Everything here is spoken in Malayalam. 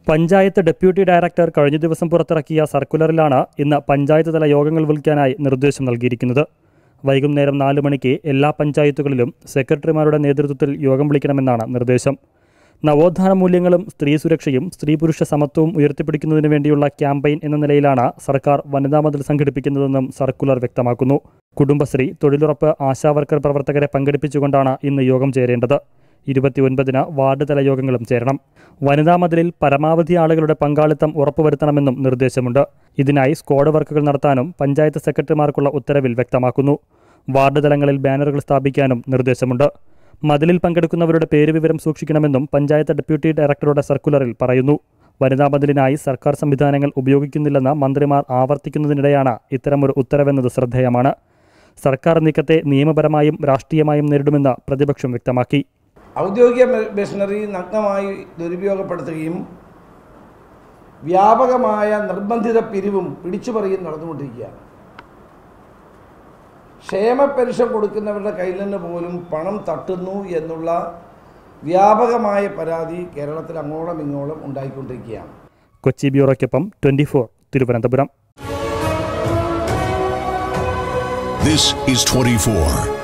പഞ്ചായത്ത് ഡെപ്യൂട്ടി ഡയറക്ടർ കഴിഞ്ഞ ദിവസം പുറത്തിറക്കിയ സർക്കുലറിലാണ് ഇന്ന് പഞ്ചായത്ത് തല യോഗങ്ങൾ വിളിക്കാനായി നിർദ്ദേശം നൽകിയിരിക്കുന്നത് വൈകുന്നേരം നാല് മണിക്ക് എല്ലാ പഞ്ചായത്തുകളിലും സെക്രട്ടറിമാരുടെ നേതൃത്വത്തിൽ യോഗം വിളിക്കണമെന്നാണ് നിർദ്ദേശം നവോത്ഥാന മൂല്യങ്ങളും സ്ത്രീ സുരക്ഷയും സ്ത്രീ പുരുഷ സമത്വവും ഉയർത്തിപ്പിടിക്കുന്നതിന് വേണ്ടിയുള്ള ക്യാമ്പയിൻ എന്ന നിലയിലാണ് സർക്കാർ വനിതാ മതിൽ സംഘടിപ്പിക്കുന്നതെന്നും സർക്കുലർ വ്യക്തമാക്കുന്നു കുടുംബശ്രീ തൊഴിലുറപ്പ് ആശാവർക്കർ പ്രവർത്തകരെ പങ്കെടുപ്പിച്ചുകൊണ്ടാണ് ഇന്ന് യോഗം ചേരേണ്ടത് ഇരുപത്തിയൊൻപതിന് വാർഡ് തല യോഗങ്ങളും ചേരണം വനിതാ മതിലിൽ പരമാവധി ആളുകളുടെ പങ്കാളിത്തം ഉറപ്പുവരുത്തണമെന്നും നിർദ്ദേശമുണ്ട് ഇതിനായി സ്ക്വാഡ് വർക്കുകൾ നടത്താനും പഞ്ചായത്ത് സെക്രട്ടറിമാർക്കുള്ള ഉത്തരവിൽ വ്യക്തമാക്കുന്നു വാർഡ് തലങ്ങളിൽ ബാനറുകൾ സ്ഥാപിക്കാനും നിർദ്ദേശമുണ്ട് മതിലിൽ പങ്കെടുക്കുന്നവരുടെ പേര് വിവരം സൂക്ഷിക്കണമെന്നും പഞ്ചായത്ത് ഡെപ്യൂട്ടി ഡയറക്ടറുടെ സർക്കുലറിൽ പറയുന്നു വനിതാ മതിലിനായി സർക്കാർ സംവിധാനങ്ങൾ ഉപയോഗിക്കുന്നില്ലെന്ന് മന്ത്രിമാർ ആവർത്തിക്കുന്നതിനിടെയാണ് ഇത്തരമൊരു ഉത്തരവെന്നത് ശ്രദ്ധേയമാണ് സർക്കാർ നീക്കത്തെ നിയമപരമായും രാഷ്ട്രീയമായും നേരിടുമെന്ന് പ്രതിപക്ഷം വ്യക്തമാക്കി ഔദ്യോഗിക മെ- മെഷീനറി നഗ്നമായി ദുരുപയോഗപ്പെടുത്തുകയും വ്യാപകമായ നിർബന്ധിത പിരിവും പിടിച്ചുപറിയും നടന്നുകൊണ്ടിരിക്കുകയാണ് ക്ഷേമ പെൻഷൻ കൊടുക്കുന്നവരുടെ കയ്യിൽ നിന്ന് പോലും പണം തട്ടുന്നു എന്നുള്ള വ്യാപകമായ പരാതി കേരളത്തിൽ അങ്ങോളം ഇങ്ങോളം ഉണ്ടായിക്കൊണ്ടിരിക്കുകയാണ് കൊച്ചി ബ്യൂറോയ്ക്കൊപ്പം ട്വന്റി തിരുവനന്തപുരം This is 24.